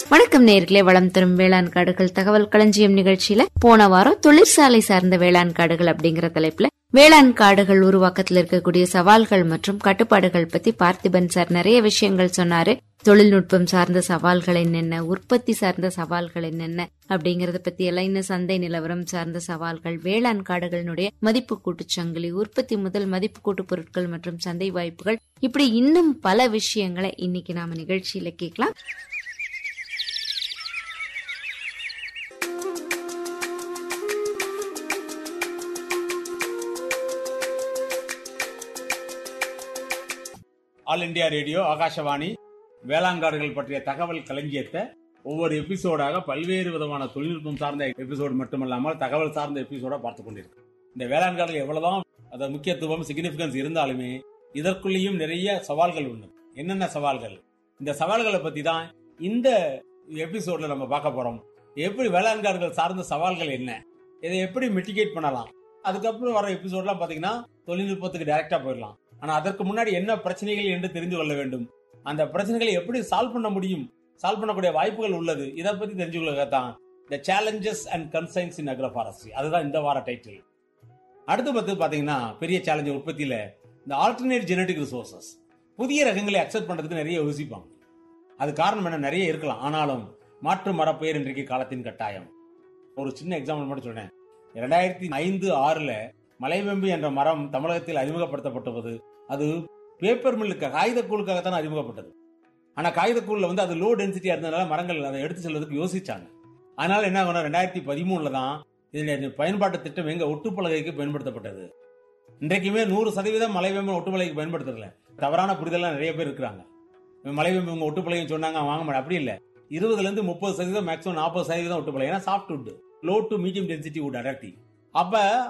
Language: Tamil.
வணக்கம் நேர்களே வளம் தரும் வேளாண் காடுகள் தகவல் களஞ்சியம் நிகழ்ச்சியில போன வாரம் தொழிற்சாலை சார்ந்த வேளாண் காடுகள் அப்படிங்கிற தலைப்புல வேளாண் காடுகள் உருவாக்கத்தில் இருக்கக்கூடிய சவால்கள் மற்றும் கட்டுப்பாடுகள் பத்தி பார்த்திபன் சார் நிறைய விஷயங்கள் சொன்னாரு தொழில்நுட்பம் சார்ந்த சவால்கள் என்னென்ன உற்பத்தி சார்ந்த சவால்கள் என்னென்ன அப்படிங்கறத பத்தி எல்லாம் இன்னும் சந்தை நிலவரம் சார்ந்த சவால்கள் வேளாண் காடுகளினுடைய மதிப்பு கூட்டுச் சங்கிலி உற்பத்தி முதல் மதிப்பு கூட்டு பொருட்கள் மற்றும் சந்தை வாய்ப்புகள் இப்படி இன்னும் பல விஷயங்களை இன்னைக்கு நாம நிகழ்ச்சியில கேட்கலாம் ஆல் இந்தியா ரேடியோ ஆகாஷவாணி வேளாண்காடுகள் பற்றிய தகவல் களஞ்சியத்தை ஒவ்வொரு எபிசோடாக பல்வேறு விதமான தொழில்நுட்பம் சார்ந்த எபிசோடு மட்டுமல்லாமல் தகவல் சார்ந்த எபிசோட பார்த்து கொண்டிருக்கு இந்த வேளாண்காடுகள் எவ்வளவுதான் அது முக்கியத்துவம் சிக்னிபிகன்ஸ் இருந்தாலுமே இதற்குள்ளேயும் நிறைய சவால்கள் உண்டு என்னென்ன சவால்கள் இந்த சவால்களை பத்தி தான் இந்த எபிசோட்ல நம்ம பார்க்க போறோம் எப்படி வேளாண்காடுகள் சார்ந்த சவால்கள் என்ன இதை எப்படி மிட்டிகேட் பண்ணலாம் அதுக்கப்புறம் வர எபிசோட்லாம் பாத்தீங்கன்னா தொழில்நுட்பத்துக்கு டைரக்டா போயிடலாம் ஆனா அதற்கு முன்னாடி என்ன பிரச்சனைகள் என்று தெரிந்து கொள்ள வேண்டும் அந்த பிரச்சனைகளை எப்படி சால்வ் பண்ண முடியும் சால்வ் பண்ணக்கூடிய வாய்ப்புகள் உள்ளது இதை பத்தி தெரிஞ்சுக்கொள்ள தான் the challenges and concerns in agroforestry அதுதான் இந்த வார டைட்டில் அடுத்து பார்த்து பாத்தீங்கன்னா பெரிய சேலஞ்ச் உற்பத்தியில இந்த ஆல்டர்னேட் ஜெனடிக் ரிசோர்சஸ் புதிய ரகங்களை அக்செப்ட் பண்றதுக்கு நிறைய யோசிப்பாங்க அது காரணம் என்ன நிறைய இருக்கலாம் ஆனாலும் மாற்று மரப்பெயர் இன்றைக்கு காலத்தின் கட்டாயம் ஒரு சின்ன எக்ஸாம்பிள் மட்டும் சொன்னேன் இரண்டாயிரத்தி ஐந்து ஆறுல மலைவெம்பு என்ற மரம் தமிழகத்தில் அறிமுகப்படுத்தப்பட்டது அது பேப்பர் மில்லுக்கு காகிதக்கூழுக்காகத்தான் அறிமுகப்பட்டது ஆனா காகிதக்கூழ்ல வந்து அது லோ டென்சிட்டியா இருந்ததுனால மரங்கள் அதை எடுத்து செல்வதற்கு யோசிச்சாங்க அதனால என்ன ஆகணும் ரெண்டாயிரத்தி பதிமூணுல தான் இதனுடைய பயன்பாட்டு திட்டம் எங்க ஒட்டுப்பலகைக்கு பயன்படுத்தப்பட்டது இன்றைக்குமே நூறு சதவீதம் மலைவேம்பு ஒட்டுப்பலகைக்கு பயன்படுத்துறதுல தவறான புரிதலாம் நிறைய பேர் இருக்கிறாங்க மலைவேம்பு உங்க ஒட்டுப்பலகைன்னு சொன்னாங்க வாங்க மாட்டேன் அப்படி இல்ல இருபதுல இருந்து முப்பது சதவீதம் மேக்ஸிமம் நாற்பது சதவீதம் ஒட்டுப்பலகை ஏன்னா soft wood low to medium density wood அடர்த்தி அப்ப